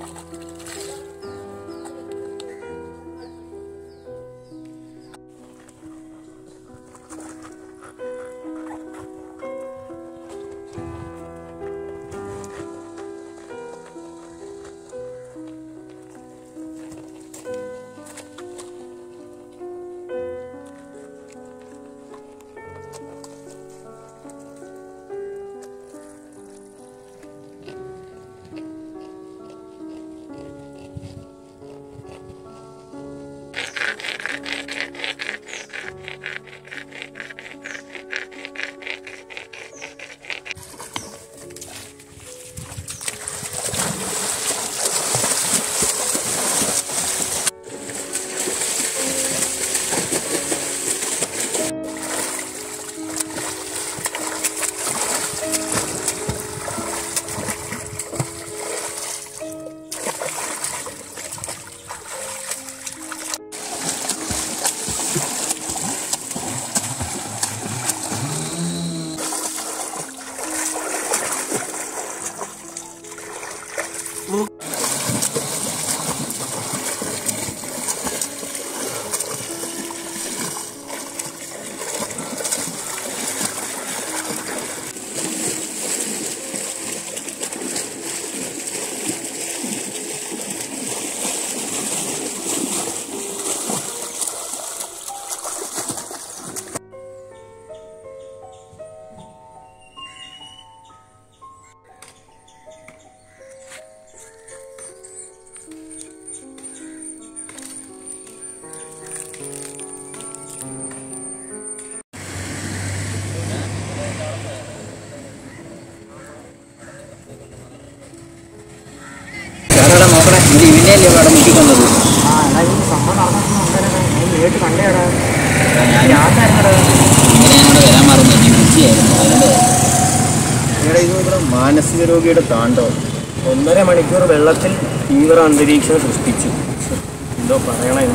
ഞാനവിടെ നോക്കണേ ഇത് ഇവനെയല്ലേ അവിടെ മുട്ടിക്കൊന്നത് ആ എടാ ഈ സംഭവം നടന്നു അന്നേരം ഞാൻ നേരിട്ട് കണ്ടേടാ ഞാനായിരുന്നടാ ഇങ്ങനെ അങ്ങോട്ട് വരാൻ മറന്നു നീ ഉച്ചയായിരുന്നു അതുകൊണ്ട് ഇവിടെ ഇത് ഇവിടെ മാനസിക രോഗിയുടെ താണ്ഡവം ഒന്നര മണിക്കൂർ വെള്ളത്തിൽ തീവ്ര അന്തരീക്ഷം സൃഷ്ടിച്ചു ശ്ശെ, എന്തോ പറയണേ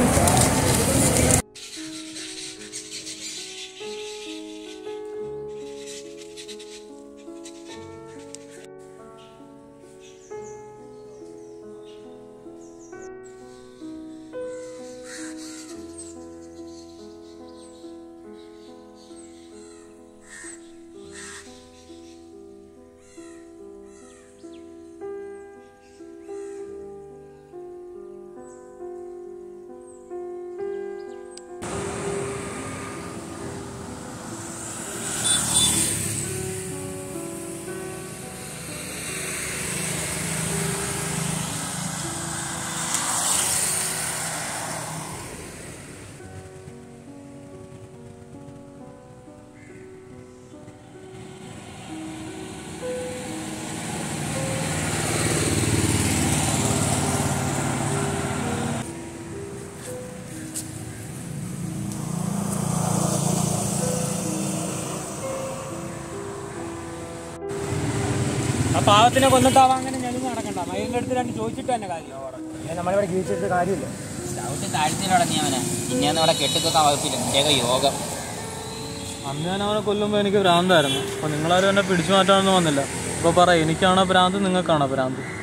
ആ പാവത്തിനെ കൊന്നിട്ടാവാ അങ്ങനെ ഞെളിഞ്ഞ് നടക്കണ്ട മയിലിന്റെ അടുത്ത് രണ്ട് ചോദിച്ചിട്ട് തന്നെ കാര്യം നമ്മളിവിടെ ജീവിച്ചിട്ട് കാര്യമില്ല ചവിട്ടി താഴ്ത്തിയിലവിടെ നീ അവനെ ഇനിയൊന്നും ഇവിടെ കെട്ടിക്കൊക്കാൻ വകുപ്പില്ല നിന്റെയൊക്കെ യോഗം അന്ന് ഞാൻ അവനെ കൊല്ലുമ്പോൾ എനിക്ക് ഭ്രാന്തായിരുന്നു അപ്പോൾ നിങ്ങളാരും എന്നെ പിടിച്ചു മാറ്റാനൊന്നും വന്നില്ല ഇപ്പോൾ പറ എനിക്കാണോ ഭ്രാന്ത് നിങ്ങൾക്കാണോ ഭ്രാന്ത്